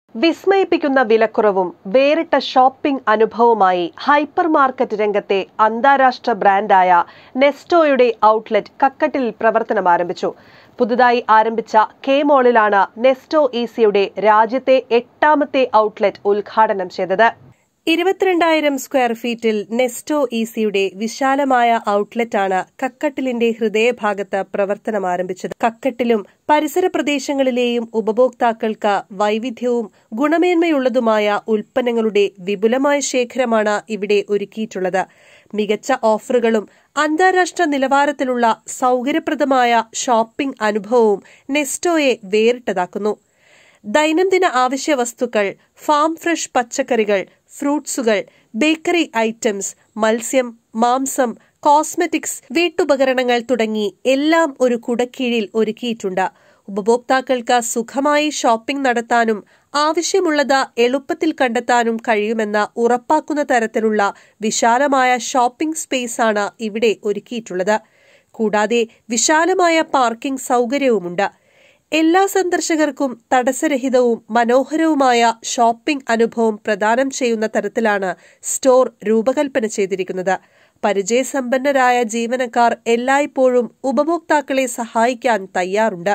വിസ്മയിപ്പിക്കുന്ന വിലക്കുറവും വേറിട്ട shopping അനുഭവവുമായി hyper market രംഗത്തെ അന്താരാഷ്ട്ര ബ്രാൻഡായ നെസ്റ്റോയുടെ ഔട്ട്ലെറ്റ് കക്കട്ടിൽ പ്രവർത്തനം ആരംഭിച്ചു പുതുതായി ആരംഭിച്ച കെ മോളിലാണ് നെസ്റ്റോ ഈസിയുടെ രാജ്യത്തെ എട്ടാമത്തെ ഔട്ട്ലെറ്റ് ഉദ്ഘാടനം ചെയ്തത് ഇരുപത്തിരണ്ടായിരം സ്ക്വയർ ഫീറ്റിൽ നെസ്റ്റോ ഈസിയുടെ വിശാലമായ ഔട്ട്ലെറ്റാണ് കക്കട്ടിലിന്റെ ഹൃദയഭാഗത്ത് പ്രവർത്തനം ആരംഭിച്ചത് കക്കട്ടിലും പരിസര പ്രദേശങ്ങളിലെയും ഉപഭോക്താക്കൾക്ക് വൈവിധ്യവും ഗുണമേന്മയുള്ളതുമായ ഉൽപ്പന്നങ്ങളുടെ വിപുലമായ ശേഖരമാണ് ഇവിടെ ഒരുക്കിയിട്ടുള്ളത് മികച്ച ഓഫറുകളും അന്താരാഷ്ട്ര നിലവാരത്തിലുള്ള സൗകര്യപ്രദമായ ഷോപ്പിംഗ് അനുഭവവും നെസ്റ്റോയെ വേറിട്ടതാക്കുന്നു ദൈനംദിന ആവശ്യ വസ്തുക്കൾ ഫാം ഫ്രഷ് പച്ചക്കറികൾ ഫ്രൂട്ട്സുകൾ ബേക്കറി ഐറ്റംസ് മത്സ്യം മാംസം കോസ്മെറ്റിക്സ് വീട്ടുപകരണങ്ങൾ തുടങ്ങി എല്ലാം ഒരു കുടക്കീഴിൽ ഒരുക്കിയിട്ടുണ്ട് ഉപഭോക്താക്കൾക്ക് സുഖമായി ഷോപ്പിംഗ് നടത്താനും ആവശ്യമുള്ളത് എളുപ്പത്തിൽ കണ്ടെത്താനും കഴിയുമെന്ന് ഉറപ്പാക്കുന്ന തരത്തിലുള്ള വിശാലമായ ഷോപ്പിംഗ് സ്പേസാണ് ഇവിടെ ഒരുക്കിയിട്ടുള്ളത് കൂടാതെ വിശാലമായ പാർക്കിംഗ് സൗകര്യവുമുണ്ട് എല്ലാ സന്ദർശകർക്കും തടസ്സരഹിതവും മനോഹരവുമായ ഷോപ്പിംഗ് അനുഭവം പ്രദാനം ചെയ്യുന്ന തരത്തിലാണ് സ്റ്റോർ രൂപകൽപ്പന ചെയ്തിരിക്കുന്നത് പരിചയസമ്പന്നരായ ജീവനക്കാർ എല്ലായ്പ്പോഴും ഉപഭോക്താക്കളെ സഹായിക്കാൻ തയ്യാറുണ്ട്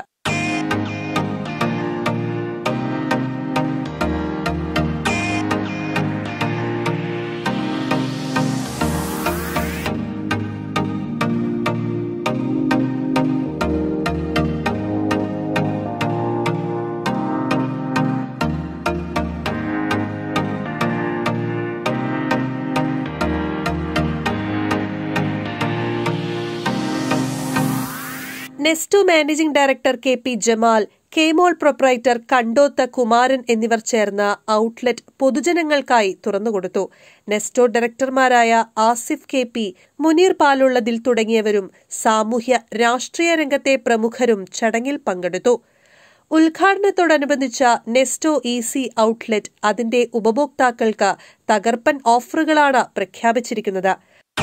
Nesto managing director K P Jamal K mall proprietor Kandoth Kumaran എന്നിവർ ചേർന്ന് ഔട്ട്ലെറ്റ് പൊതുജനങ്ങൾക്കായി തുറന്നുകൊടുത്തു നെസ്റ്റോ ഡയറക്ടർമാരായ ആസിഫ് കെ പി മുനീർ പാലുള്ളതിൽ തുടങ്ങിയവരും സാമൂഹ്യ രാഷ്ട്രീയ രംഗത്തെ പ്രമുഖരും ചടങ്ങിൽ പങ്കെടുത്തു ഉദ്ഘാടനത്തോടനുബന്ധിച്ച നെസ്റ്റോ ഈസി ഔട്ട്ലെറ്റ് അതിന്റെ ഉപഭോക്താക്കൾക്ക് തകർപ്പൻ ഓഫറുകളാണ് പ്രഖ്യാപിച്ചിരിക്കുന്നത്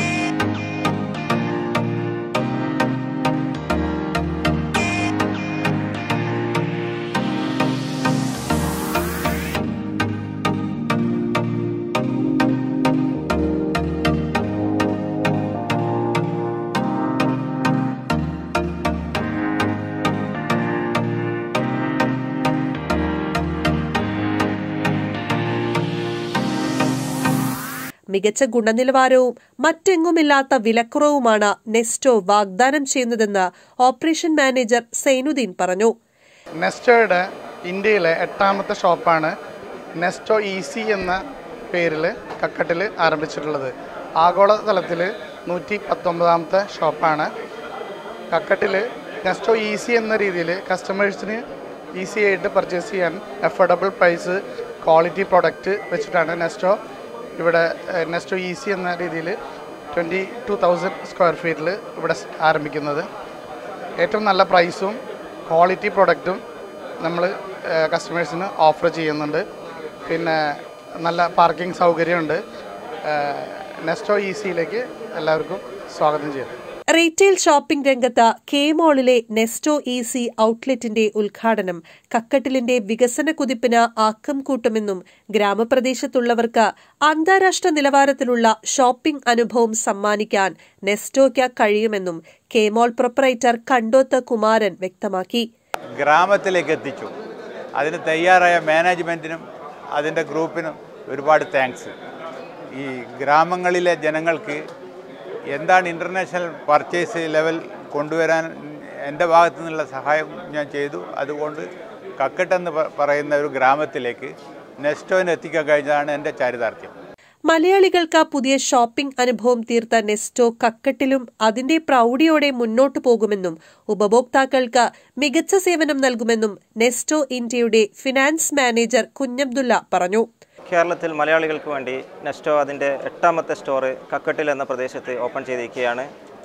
മികച്ച ഗുണനിലവാരവും മറ്റെങ്ങുമില്ലാത്ത വിലക്കുറവുമാണ് നെസ്റ്റോ വാഗ്ദാനം ചെയ്യുന്നതെന്ന് ഓപ്പറേഷൻ മാനേജർ സൈനുദ്ദീൻ പറഞ്ഞു നെസ്റ്റോയുടെ ഇന്ത്യയിലെ എട്ടാമത്തെ ഷോപ്പാണ് നെസ്റ്റോ ഈസി എന്ന പേരിൽ കക്കട്ടിൽ ആരംഭിച്ചിട്ടുള്ളത് ആഗോള തലത്തിൽ നൂറ്റി പത്തൊമ്പതാമത്തെ ഷോപ്പാണ് കക്കട്ടിൽ നെസ്റ്റോ ഈസി എന്ന രീതിയിൽ കസ്റ്റമേഴ്സിന് ഈസി ആയിട്ട് പർച്ചേസ് ചെയ്യാൻ അഫോർഡബിൾ പ്രൈസ് ക്വാളിറ്റി പ്രൊഡക്റ്റ് വെച്ചിട്ടാണ് നെസ്റ്റോ ഇവിടെ ഏഹ്, നെസ്റ്റോ ഈസി എന്ന രീതിയിൽ ട്വൻറ്റി ടു തൗസൻഡ് സ്ക്വയർ ഫീറ്റിൽ ഇവിടെ സ് ആരംഭിക്കുന്നത് ഏറ്റവും നല്ല പ്രൈസും ക്വാളിറ്റി പ്രൊഡക്റ്റും നമ്മൾ കസ്റ്റമേഴ്സിന് ഓഫർ ചെയ്യുന്നുണ്ട് പിന്നെ നല്ല പാർക്കിംഗ് സൗകര്യമുണ്ട് ഏഹ്, നെസ്റ്റോ ഈസിയിലേക്ക് എല്ലാവർക്കും സ്വാഗതം ചെയ്യുന്നു റീറ്റെയിൽ ഷോപ്പിംഗ് രംഗത്ത് കെ മോളിലെ നെസ്റ്റോ ഈസി ഔട്ട്ലെറ്റിന്റെ ഉദ്ഘാടനം കക്കട്ടിലിന്റെ വികസന കുതിപ്പിന് ആക്കം കൂട്ടുമെന്നും ഗ്രാമപ്രദേശത്തുള്ളവർക്ക് അന്താരാഷ്ട്ര നിലവാരത്തിലുള്ള ഷോപ്പിംഗ് അനുഭവം സമ്മാനിക്കാൻ നെസ്റ്റോയ്ക്ക് കഴിയുമെന്നും K mall proprietor Kandoth Kumaran വ്യക്തമാക്കി ഗ്രാമത്തിലേക്ക് എത്തിച്ചു അതിന് തയ്യാറായ മാനേജ്മെൻറ്റിനും അതിൻ്റെ ഗ്രൂപ്പിനും ഒരുപാട് താങ്ക്സ് ഈ ഗ്രാമങ്ങളിലെ ജനങ്ങൾക്ക് എന്താണ് ഇൻ്റർനാഷണൽ പർച്ചേസ് ലെവൽ കൊണ്ടുവരാൻ എൻ്റെ ഭാഗത്തു നിന്നുള്ള സഹായം ഞാൻ ചെയ്തു അതുകൊണ്ട് കക്കട്ടെന്ന് പ- പറയുന്ന ഒരു ഗ്രാമത്തിലേക്ക് നെസ്റ്റോന് എത്തിക്കാൻ കഴിഞ്ഞതാണ് എൻ്റെ ചാരിതാർത്ഥ്യം മലയാളികൾക്ക് പുതിയ ഷോപ്പിംഗ് അനുഭവം തീർത്ത നെസ്റ്റോ കക്കട്ടിലും അതിന്റെ പ്രൗഢിയോടെ മുന്നോട്ടു പോകുമെന്നും ഉപഭോക്താക്കൾക്ക് മികച്ച സേവനം നൽകുമെന്നും നെസ്റ്റോ ഇന്ത്യയുടെ ഫിനാൻസ് മാനേജർ കുഞ്ഞബ്ദുള്ള പറഞ്ഞു കേരളത്തിൽ മലയാളികൾക്ക് വേണ്ടി നെസ്റ്റോ അതിൻ്റെ എട്ടാമത്തെ സ്റ്റോറ് കക്കട്ടിൽ എന്ന പ്രദേശത്ത് ഓപ്പൺ ചെയ്തിരിക്കുകയാണ്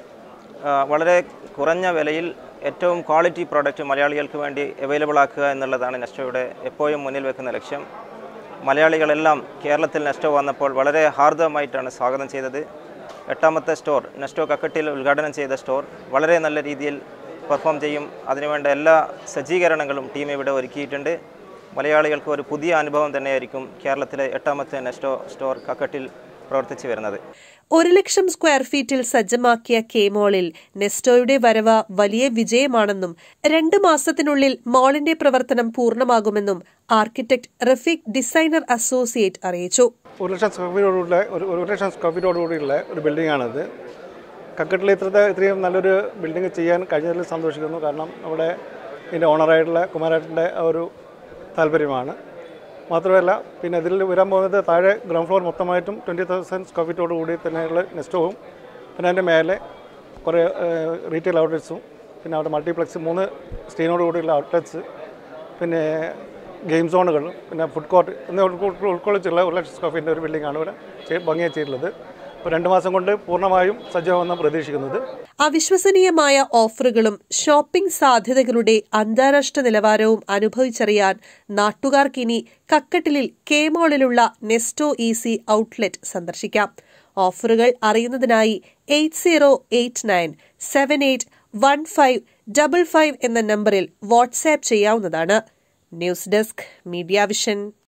ആ, വളരെ കുറഞ്ഞ വിലയിൽ ഏറ്റവും ക്വാളിറ്റി പ്രോഡക്റ്റ് മലയാളികൾക്ക് വേണ്ടി അവൈലബിൾ ആക്കുക എന്നുള്ളതാണ് നെസ്റ്റോയുടെ എപ്പോഴും മുന്നിൽ വെക്കുന്ന ലക്ഷ്യം മലയാളികളെല്ലാം കേരളത്തിൽ നെസ്റ്റോ വന്നപ്പോൾ വളരെ ഹാർദവമായിട്ടാണ് സ്വാഗതം ചെയ്തത് എട്ടാമത്തെ സ്റ്റോർ നെസ്റ്റോ കക്കട്ടിൽ ഉദ്ഘാടനം ചെയ്ത സ്റ്റോർ വളരെ നല്ല രീതിയിൽ പെർഫോം ചെയ്യും അതിനുവേണ്ട എല്ലാ സജ്ജീകരണങ്ങളും ടീം ഇവിടെ ഒരുക്കിയിട്ടുണ്ട് മലയാളികൾക്ക് ഒരു പുതിയ അനുഭവം തന്നെയായിരിക്കും കേരളത്തിലെ എട്ടാമത്തെ നെസ്റ്റോ സ്റ്റോർ കക്കട്ടിൽ പ്രവർത്തിച്ചു വരുന്നത് ഒരു ലക്ഷം സ്ക്വയർ ഫീറ്റിൽ സജ്ജമാക്കിയ കെ മോളിൽ നെസ്റ്റോയുടെ വരവ് വലിയ വിജയമാണെന്നും രണ്ട് മാസത്തിനുള്ളിൽ മാളിന്റെ പ്രവർത്തനം പൂർണ്ണമാകുമെന്നും ആർക്കിടെക്ട് റഫീഖ് ഡിസൈനർ അസോസിയേറ്റ് അറിയിച്ചു ഒരു ലക്ഷം സ്ക്വയർ ഫീറ്റോടുള്ള ഒരു ഒരു ലക്ഷം സ്ക്വയർ ഫീറ്റോടുകൂടിയുള്ള ഒരു ബിൽഡിംഗാണിത് കക്കട്ടിൽ ഇത്രത്തെ ഇത്രയും നല്ലൊരു ബിൽഡിംഗ് ചെയ്യാൻ കഴിഞ്ഞതിൽ സന്തോഷിക്കുന്നു കാരണം നമ്മുടെ ഇതിൻ്റെ ഓണറായിട്ടുള്ള കുമാരേട്ടൻ്റെ ആ ഒരു താല്പര്യമാണ് മാത്രമല്ല പിന്നെ ഇതിൽ വരാൻ പോകുന്നത് താഴെ ഗ്രൗണ്ട് ഫ്ലോർ മൊത്തമായിട്ടും ട്വൻറ്റി തൗസൻഡ് സ്ക്വയർ ഫീറ്റോട് കൂടി തന്നെയുള്ള നെസ്റ്റോവും പിന്നെ അതിൻ്റെ മേലെ കുറേ റീറ്റെയിൽ ഔട്ട്ലെറ്റ്സും പിന്നെ അവിടെ മൾട്ടിപ്ലക്സ് മൂന്ന് സ്ക്രീനോട് കൂടിയുള്ള ഔട്ട്ലെറ്റ്സ് പിന്നെ ഗെയിം സോണുകൾ പിന്നെ ഫുഡ് കോർട്ട് എന്നിവ ഉൾക്കൊ- ഉൾക്കൊള്ളിച്ചുള്ള ഒരു ലക്ഷം സ്ക്വയർ ഫീറ്റിൻ്റെ ഒരു ബിൽഡിംഗാണ് ഇവിടെ ചെയ്- ഭംഗിയായി ചെയ്തിട്ടുള്ളത് ഇപ്പോൾ രണ്ട് മാസം കൊണ്ട് പൂർണ്ണമായും സജ്ജമാണെന്നാണ് പ്രതീക്ഷിക്കുന്നത് അവിശ്വസനീയമായ ഓഫറുകളും ഷോപ്പിംഗ് സാധ്യതകളുടെ അന്താരാഷ്ട്ര നിലവാരവും അനുഭവിച്ചറിയാൻ നാട്ടുകാർക്കിനി കക്കട്ടിലിൽ കെ മോളിലുള്ള നെസ്റ്റോ ഈസി ഔട്ട്ലെറ്റ് സന്ദർശിക്കാം ഓഫറുകൾ അറിയുന്നതിനായി eight zero eight nine seven eight one five double five എന്ന നമ്പറിൽ വാട്സാപ്പ് ചെയ്യാവുന്നതാണ് ന്യൂസ് ഡെസ്ക് മീഡിയ വിഷൻ